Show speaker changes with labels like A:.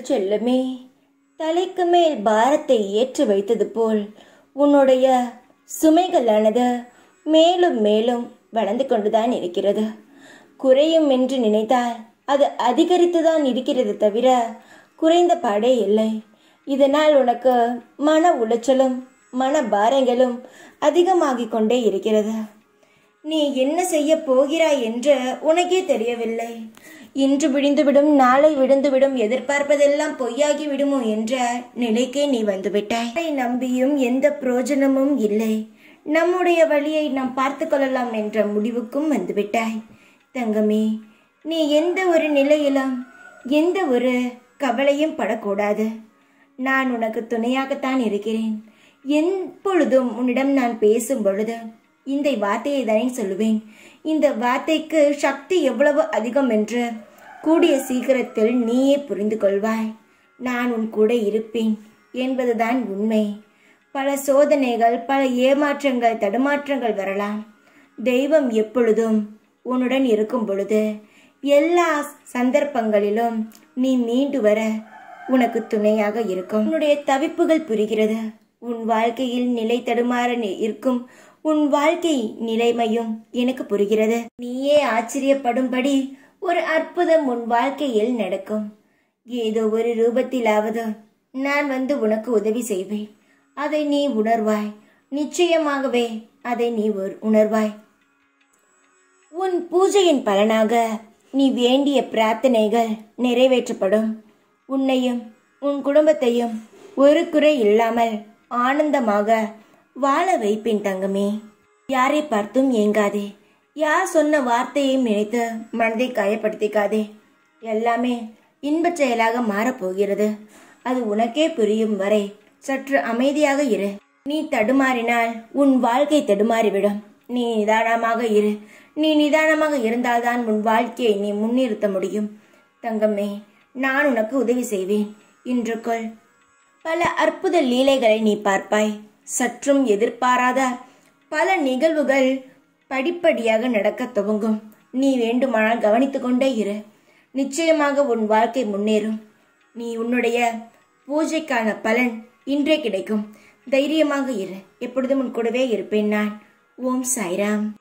A: செல்லமே தலைக்கு மேல் பாரத்தை ஏற்றி வைத்தது போல் உன்னுடைய சுமைகளானது மேலும் மேலும் வளர்ந்து கொண்டுதான் இருக்கிறது குறையும் என்று நினைத்தால் அது அதிகரித்துதான் இருக்கிறது தவிர குறைந்த பாடே இல்லை இதனால் உனக்கு மன உளைச்சலும் மன பாரங்களும் அதிகமாகிக் கொண்டே இருக்கிறது நீ என்ன செய்ய போகிறாய் என்று உனக்கே தெரியவில்லை இன்று விடிந்துவிடும் நாளை விடுந்துவிடும் எதிர்பார்ப்பதெல்லாம் பொய்யாகி விடுமோ என்ற நிலைக்கே நீ வந்துவிட்டாய் அதை நம்பியும் எந்த பிரயோஜனமும் இல்லை நம்முடைய வழியை நாம் பார்த்து கொள்ளலாம் என்ற முடிவுக்கும் வந்துவிட்டாய் தங்கமே நீ எந்த ஒரு நிலையிலும் எந்த ஒரு கவலையும் படக்கூடாது நான் உனக்கு துணையாகத்தான் இருக்கிறேன் எப்பொழுதும் உன்னிடம் நான் பேசும் பொழுது இந்த வார்த்தையை தானே சொல்லுவேன் இந்த வார்த்தைக்கு சக்தி எவ்வளவு அதிகம் என்று கூடிய சீக்கிரத்தில் நீயே புரிந்து கொள்வாய் நான் உன் கூட இருப்பேன் என்பதுதான் உண்மை பல சோதனைகள் பல ஏமாற்றங்கள் தடுமாற்றங்கள் வரலாம் தெய்வம் எப்பொழுதும் உன்னுடன் இருக்கும் பொழுது எல்லா சந்தர்ப்பங்களிலும் நீ மீண்டு வர உனக்கு துணையாக இருக்கும் உன்னுடைய தவிப்புகள் புரிகிறது உன் வாழ்க்கையில் நிலை தடுமாற நி- இருக்கும் உன் வாழ்க்கை நிலைமையும் எனக்கு புரிகிறது நீயே ஆச்சரியப்படும்படி ஒரு அற்புதம் உன் வாழ்க்கையில் நடக்கும் ஏதோ ஒரு ரூபத்திலாவது நான் வந்து உனக்கு உதவி செய்வேன் அதை நீ உணர்வாய் நிச்சயமாகவே அதை நீ உணர்- உணர்வாய் உன் பூஜையின் பலனாக நீ வேண்டிய பிரார்த்தனைகள் நிறைவேற்றப்படும் உன்னையும் உன் குடும்பத்தையும் ஒரு குறை இல்லாமல் ஆனந்தமாக வாழ வைப்பேன் தங்கமே யாரை பார்த்தும் ஏங்காதே யார் சொன்ன வார்த்தையையும் நினைத்து மனதை காயப்படுத்திக்காதே எல்லாமே இன்பச் செயலாக மாறப்போகிறது அது உனக்கே புரியும் வரை சற்று அமைதியாக இரு நீ தடுமாறினால் உன் வாழ்க்கை தடுமாறிவிடும் நீ நிதானமாக இரு நீ நிதானமாக இருந்தால்தான் உன் வாழ்க்கையை நீ முன்னிறுத்த முடியும் தங்கமே நான் உனக்கு உதவி செய்வேன் இன்றுக்குள் பல அற்புத லீலைகளை நீ பார்ப்பாய் சற்றும் எதிர்பாராத பல நிகழ்வுகள் படிப்படியாக நடக்கத் துவங்கும் நீ வேண்டுமானால் கவனித்துக் கொண்டே இரு நிச்சயமாக உன் வாழ்க்கை முன்னேறும் நீ உன்னுடைய பூஜைக்கான பலன் இன்றே கிடைக்கும் தைரியமாக இரு எப்பொழுதும் உன் கூடவே இருப்பேன் நான் ஓம் சாய்ராம்